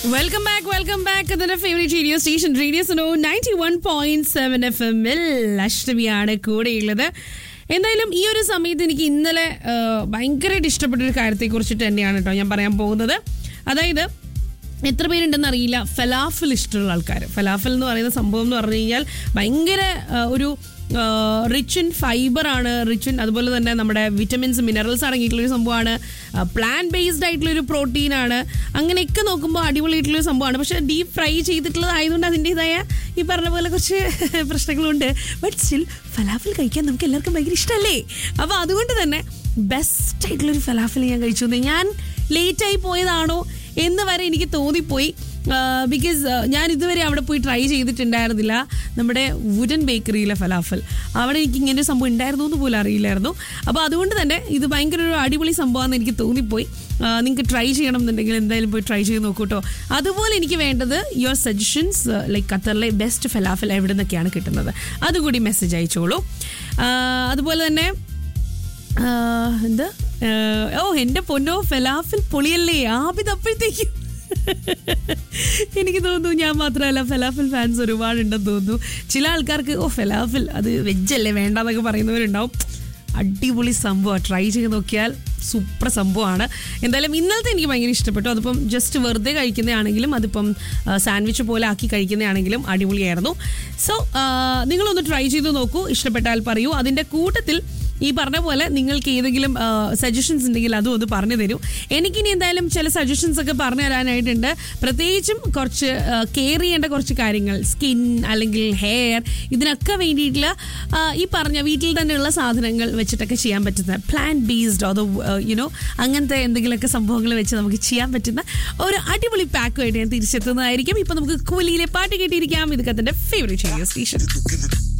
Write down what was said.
welcome back welcome back അതിന്റെ favourite radio station radio Suno ninety one point seven F എമ്മിൽ അഷ്ടമിയാണ് കൂടെയുള്ളത് എന്തായാലും ഈ ഒരു സമയത്ത് എനിക്ക് ഇന്നലെ ആ, ഭയങ്കരമായിട്ട് ഇഷ്ടപ്പെട്ട ഒരു കാര്യത്തെ കുറിച്ചിട്ട് തന്നെയാണ് കേട്ടോ ഞാൻ പറയാൻ പോകുന്നത് അതായത് എത്ര പേരുണ്ടെന്ന് അറിയില്ല ഫലാഫിൽ ഇഷ്ടമുള്ള ആൾക്കാർ ഫലാഫിൽ എന്ന് പറയുന്ന സംഭവം എന്ന് പറഞ്ഞു കഴിഞ്ഞാൽ ഭയങ്കര ആ, ഒരു റിച്ച് ഇൻ ഫൈബർ ആണ് റിച്ച് ഇൻ അതുപോലെ തന്നെ നമ്മുടെ വിറ്റമിൻസ് മിനറൽസ് അടങ്ങിയിട്ടുള്ള ഒരു സംഭവമാണ് പ്ലാൻ ബേസ്ഡ് ആയിട്ടുള്ള ഒരു പ്രോട്ടീൻ ആണ് അങ്ങനെയൊക്കെ നോക്കുമ്പോൾ അടിപൊളിയായിട്ടുള്ള ഒരു സംഭവമാണ് പക്ഷേ ഡീപ് ഫ്രൈ ചെയ്തിട്ടുള്ളത് ആയതുകൊണ്ട് അതിൻ്റെതായ ഈ പറഞ്ഞ പോലെ കുറച്ച് പ്രശ്നങ്ങളുണ്ട് ബട്ട് സ്റ്റിൽ ഫലാഫിൽ കഴിക്കാൻ നമുക്ക് എല്ലാവർക്കും ഭയങ്കര ഇഷ്ടമല്ലേ അപ്പോൾ അതുകൊണ്ട് തന്നെ ബെസ്റ്റ് ആയിട്ടുള്ളൊരു ഫലാഫിൽ ഞാൻ കഴിച്ചു ഞാൻ ലേറ്റായി പോയതാണോ എന്ന് വരെ എനിക്ക് തോന്നിപ്പോയി ബിക്കോസ് ഞാൻ ഇതുവരെ അവിടെ പോയി ട്രൈ ചെയ്തിട്ടുണ്ടായിരുന്നില്ല നമ്മുടെ വുഡൻ ബേക്കറിയിലെ ഫലാഫൽ അവിടെ എനിക്ക് ഇങ്ങനെ ഒരു സംഭവം ഉണ്ടായിരുന്നു എന്ന് പോലും അറിയില്ലായിരുന്നു അപ്പോൾ അതുകൊണ്ട് തന്നെ ഇത് ഭയങ്കര ഒരു അടിപൊളി സംഭവമാണെന്ന് എനിക്ക് തോന്നിപ്പോയി നിങ്ങൾക്ക് ട്രൈ ചെയ്യണം എന്നുണ്ടെങ്കിൽ എന്തായാലും പോയി ട്രൈ ചെയ്ത് നോക്കൂ കേട്ടോ അതുപോലെ എനിക്ക് വേണ്ടത് യുവർ സജഷൻസ് ലൈക്ക് ഖത്തറിലെ ബെസ്റ്റ് ഫലാഫൽ എവിടെ നിന്നൊക്കെയാണ് കിട്ടുന്നത് അതുകൂടി മെസ്സേജ് അയച്ചോളൂ ആ, അതുപോലെ തന്നെ ആഹ്, എന്ത് ആഹ്, ഓ എന്റെ പൊന്നോ ഫലാഫിൽ പൊളിയല്ലേ ആബിദ് അപ്പോഴത്തേക്കും എനിക്ക് തോന്നുന്നു ഞാൻ മാത്രമല്ല ഫലാഫിൽ ഫാൻസ് ഒരുപാടുണ്ടെന്ന് തോന്നുന്നു ചില ആൾക്കാർക്ക് ഓ ഫലാഫിൽ അത് വെജല്ലേ വേണ്ടെന്നൊക്കെ പറയുന്നവരുണ്ടാവും അടിപൊളി സംഭവമാണ് ട്രൈ ചെയ്ത് നോക്കിയാൽ സൂപ്പർ സംഭവമാണ് എന്തായാലും ഇന്നലത്തെ എനിക്ക് ഭയങ്കര ഇഷ്ടപ്പെട്ടു അതിപ്പം ജസ്റ്റ് വെറുതെ കഴിക്കുന്നതാണെങ്കിലും അതിപ്പം സാൻഡ്വിച്ച് പോലെ ആക്കി കഴിക്കുന്നതാണെങ്കിലും അടിപൊളിയായിരുന്നു സോ നിങ്ങളൊന്ന് ട്രൈ ചെയ്ത് നോക്കൂ ഇഷ്ടപ്പെട്ടാൽ പറയൂ അതിൻ്റെ കൂട്ടത്തിൽ ഈ പറഞ്ഞ പോലെ നിങ്ങൾക്ക് ഏതെങ്കിലും സജഷൻസ് ഉണ്ടെങ്കിൽ അതും ഒന്ന് പറഞ്ഞു തരൂ എനിക്കിനി എന്തായാലും ചില സജഷൻസ് ഒക്കെ പറഞ്ഞു തരാനായിട്ടുണ്ട് പ്രത്യേകിച്ചും കുറച്ച് കെയർ ചെയ്യേണ്ട കുറച്ച് കാര്യങ്ങൾ സ്കിൻ അല്ലെങ്കിൽ ഹെയർ ഇതിനൊക്കെ വേണ്ടിയിട്ടുള്ള ആ, ഈ പറഞ്ഞ വീട്ടിൽ തന്നെയുള്ള സാധനങ്ങൾ വെച്ചിട്ടൊക്കെ ചെയ്യാൻ പറ്റുന്ന പ്ലാൻ ബേസ്ഡ് അതോ യുനോ അങ്ങനത്തെ എന്തെങ്കിലുമൊക്കെ സംഭവങ്ങൾ വെച്ച് നമുക്ക് ചെയ്യാൻ പറ്റുന്ന ഒരു അടിപൊളി പാക്കുമായിട്ട് ഞാൻ തിരിച്ചെത്തുന്നതായിരിക്കും ഇപ്പൊ നമുക്ക് കൂലിയിലെ പാട്ട് കേട്ടിരിക്കാം ഇത് കത്തിന്റെ ഫേവറേറ്റ് റേഡിയോ സ്റ്റേഷൻ